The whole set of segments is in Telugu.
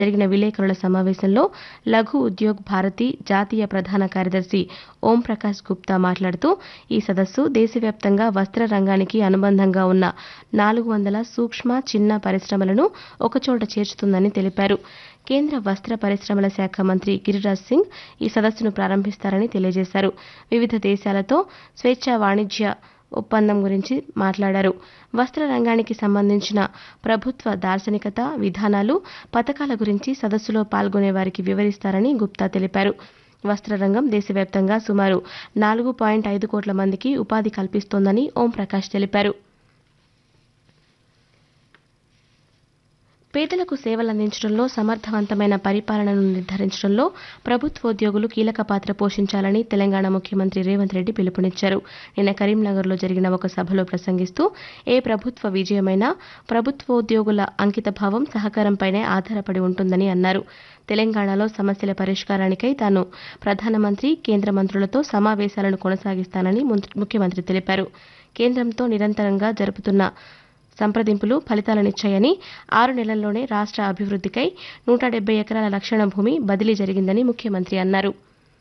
జరిగిన విలేకరుల సమావేశంలో లఘు ఉద్యోగ్ భారతి జాతీయ ప్రధాన కార్యదర్శి ఓం ప్రకాష్ గుప్తా మాట్లాడుతూ ఈ సదస్సు దేశవ్యాప్తంగా వస్త్ర రంగానికి అనుబంధంగా ఉన్న నాలుగు వందల సూక్ష్మ చిన్న పరిశ్రమలను ఒకచోట చేర్చుతుందని తెలిపారు కేంద్ర వస్త్ర పరిశ్రమల శాఖ మంత్రి గిరిరాజ్ సింగ్ ఈ సదస్సును ప్రారంభిస్తారని తెలియజేశారు వివిధ దేశాలతో స్వేచ్ఛా వాణిజ్య ఒప్పందం గురించి మాట్లాడారు వస్త్ర రంగానికి సంబంధించిన ప్రభుత్వ దార్శనికత విధానాలు పథకాల గురించి సదస్సులో పాల్గొనే వారికి వివరిస్తారని గుప్తా తెలిపారు వస్త్ర రంగం దేశవ్యాప్తంగా సుమారు నాలుగు పాయింట్ ఐదు కోట్ల మందికి ఉపాధి కల్పిస్తోందని ఓం ప్రకాష్ తెలిపారు పేదలకు సేవలందించడంలో సమర్థవంతమైన పరిపాలనను నిర్ధారించడంలో ప్రభుత్వోద్యోగులు కీలక పాత్ర పోషించాలని తెలంగాణ ముఖ్యమంత్రి రేవంత్ రెడ్డి పిలుపునిచ్చారు నిన్న కరీంనగర్లో జరిగిన ఒక సభలో ప్రసంగిస్తూ ఏ ప్రభుత్వ విజయమైనా ప్రభుత్వోద్యోగుల అంకితభావం సహకారంపైనే ఆధారపడి ఉంటుందని అన్నారు తెలంగాణలో సమస్యల పరిష్కారానికై తాను ప్రధానమంత్రి కేంద్ర మంత్రులతో సమావేశాలను కొనసాగిస్తానని ముఖ్యమంత్రి తెలిపారు కేంద్రంతో నిరంతరంగా జరుపుతున్న సంప్రదింపులు ఫలితాలనిచ్చాయని ఆరు నెలల్లోనే రాష్ట్ర అభివృద్ధికై నూట డెబ్బై ఎకరాల లక్షణ భూమి బదిలీ జరిగిందని ముఖ్యమంత్రి అన్నారు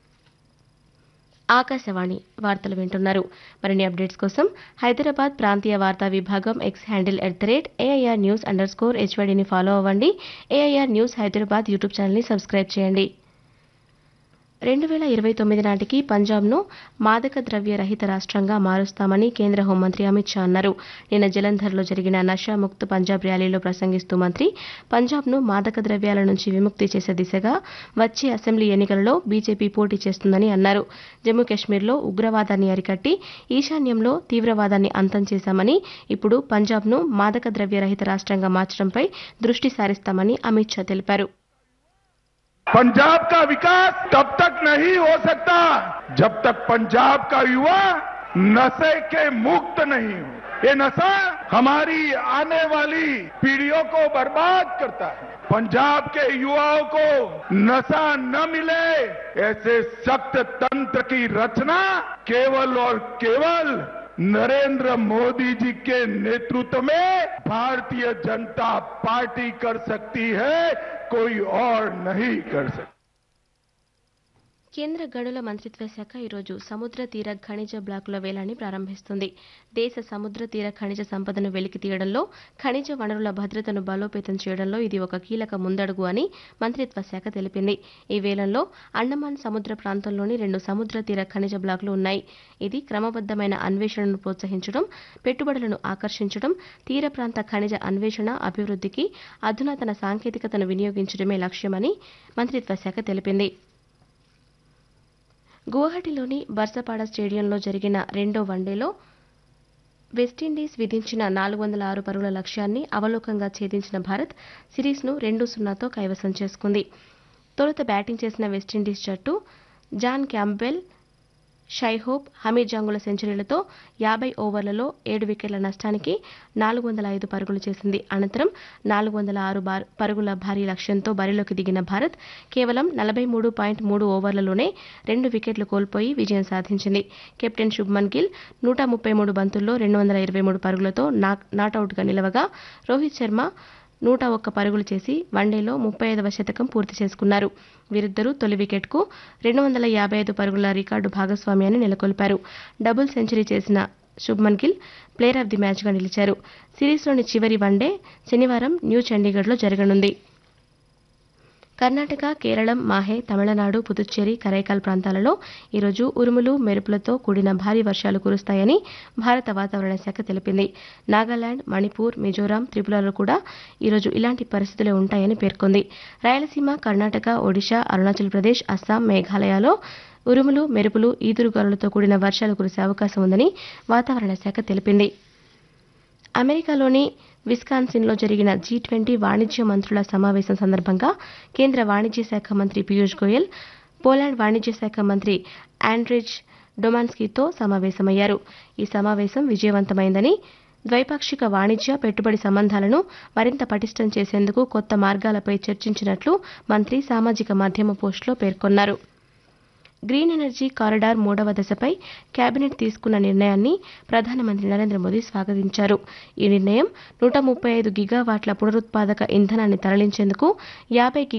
ఆకాశవాణి వార్తలు వింటున్నారు మరిన్ని అప్డేట్స్ కోసం హైదరాబాద్ ప్రాంతీయ వార్తా విభాగం X handle at the rate AIR news underscore హెచ్వైడీని ఫాలో అవ్వండి ఏఐఆర్ న్యూస్ హైదరాబాద్ యూట్యూబ్ ఛానల్ని సబ్స్క్రైబ్ చేయండి రెండు వేల ఇరవై తొమ్మిది నాటికి పంజాబ్ను మాదక ద్రవ్య రహిత రాష్ట్రంగా మారుస్తామని కేంద్ర హోంమంత్రి అమిత్ షా అన్నారు నిన్న జలంధర్లో జరిగిన నషా ముక్త్ పంజాబ్ ర్యాలీలో ప్రసంగిస్తూ మంత్రి పంజాబ్ను మాదక ద్రవ్యాల నుంచి విముక్తి చేసే దిశగా వచ్చే అసెంబ్లీ ఎన్నికలలో బీజేపీ పోటీ చేస్తుందని అన్నారు జమ్మూ కాశ్మీర్లో ఉగ్రవాదాన్ని అరికట్టి ఈశాన్యంలో తీవ్రవాదాన్ని అంతం చేశామని ఇప్పుడు పంజాబ్ను మాదక ద్రవ్య రహిత రాష్ట్రంగా మార్చడంపై దృష్టి సారిస్తామని అమిత్ షా తెలిపారు पंजाब का विकास तब तक नहीं हो सकता जब तक पंजाब का युवा नशे के मुक्त नहीं हो ये नशा हमारी आने वाली पीढ़ियों को बर्बाद करता है पंजाब के युवाओं को नशा न मिले ऐसे सख्त तंत्र की रचना केवल और केवल नरेंद्र मोदी जी के नेतृत्व में भारतीय जनता पार्टी कर सकती है कोई और नहीं कर सकता కేంద్ర గనుల మంత్రిత్వ శాఖ ఈరోజు సముద్ర తీర ఖనిజ బ్లాకుల వేలాన్ని ప్రారంభిస్తుంది దేశ సముద్ర తీర ఖనిజ సంపదను వెలికి తీయడంలో ఖనిజ వనరుల భద్రతను బలోపేతం చేయడంలో ఇది ఒక కీలక ముందడుగు అని మంత్రిత్వ శాఖ తెలిపింది ఈ వేలంలో అండమాన్ సముద్ర ప్రాంతంలోని రెండు సముద్ర తీర ఖనిజ బ్లాకులు ఉన్నాయి ఇది క్రమబద్దమైన అన్వేషణను ప్రోత్సహించడం పెట్టుబడులను ఆకర్షించడం తీర ప్రాంత ఖనిజ అన్వేషణ అభివృద్ధికి అధునాతన సాంకేతికతను వినియోగించడమే లక్ష్యమని మంత్రిత్వ శాఖ తెలిపింది గువాహటిలోని బర్సపాడ స్టేడియంలో జరిగిన రెండో వన్డేలో వెస్టిండీస్ విధించిన నాలుగు వందల ఆరు పరుగుల లక్ష్యాన్ని అవలోకంగా ఛేదించిన భారత్ సిరీస్ను రెండు సున్నాతో కైవసం చేసుకుంది తొలుత బ్యాటింగ్ చేసిన వెస్టిండీస్ జట్టు జాన్ క్యాంబెల్ షైహోప్ హమీద్ జంగుల సెంచరీలతో యాభై ఓవర్లలో ఏడు వికెట్ల నష్టానికి నాలుగు వందల ఐదు పరుగులు చేసింది అనంతరం నాలుగు వందల ఆరు పరుగుల భారీ లక్ష్యంతో బరిలోకి దిగిన భారత్ కేవలం నలభై మూడు పాయింట్ మూడు ఓవర్లలోనే రెండు వికెట్లు కోల్పోయి విజయం సాధించింది కెప్టెన్ శుభ్మన్ గిల్ నూట ముప్పై మూడు బంతుల్లో రెండు వందల ఇరవై మూడు పరుగులతో నాటౌట్గా నిలవగా రోహిత్ శర్మ నూట ఒక్క పరుగులు చేసి వన్డేలో ముప్పై ఐదవ శతకం పూర్తి చేసుకున్నారు వీరిద్దరూ తొలి వికెట్కు రెండు వందల యాభై ఐదు పరుగుల రికార్డు భాగస్వామ్యాన్ని నెలకొల్పారు డబుల్ సెంచరీ చేసిన Shubman Gill player of the మ్యాచ్గా నిలిచారు సిరీస్లోని చివరి వన్డే శనివారం న్యూ చండీగఢ్లో జరగనుంది కర్ణాటక కేరళం మాహే తమిళనాడు పుదుచ్చేరి కరైకాల్ ప్రాంతాలలో ఈరోజు ఉరుములు మెరుపులతో కూడిన భారీ వర్షాలు కురుస్తాయని భారత వాతావరణ శాఖ తెలిపింది నాగాలాండ్ మణిపూర్ మిజోరాం త్రిపురలో కూడా ఈరోజు ఇలాంటి పరిస్థితులే ఉంటాయని పేర్కొంది రాయలసీమ కర్ణాటక ఒడిశా అరుణాచల్ ప్రదేశ్ అస్సాం మేఘాలయలో ఉరుములు మెరుపులు ఈదురుగాలులతో కూడిన వర్షాలు కురిసే అవకాశం ఉందని వాతావరణ శాఖ తెలిపింది అమెరికాలోని విస్కాన్సిన్లో జరిగిన జీ ట్వంటీ వాణిజ్య మంత్రుల సమావేశం సందర్భంగా కేంద్ర వాణిజ్య శాఖ మంత్రి పీయూష్ గోయల్ పోలాండ్ వాణిజ్య శాఖ మంత్రి ఆండ్రిజ్ డొమాన్స్కీతో సమావేశమయ్యారు ఈ సమావేశం విజయవంతమైందని ద్వైపాక్షిక వాణిజ్య పెట్టుబడి సంబంధాలను మరింత పటిష్టం చేసేందుకు కొత్త మార్గాలపై చర్చించినట్లు మంత్రి సామాజిక మాధ్యమ పోస్టులో పేర్కొన్నారు గ్రీన్ ఎనర్జీ కారిడార్ మూడవ దశపై కేబినెట్ తీసుకున్న నిర్ణయాన్ని ప్రధానమంత్రి నరేంద్ర మోదీ స్వాగతించారు ఈ నిర్ణయం నూట ముప్పై ఐదు గిగావాట్ల పునరుత్పాదక ఇంధనాన్ని తరలించేందుకు యాభై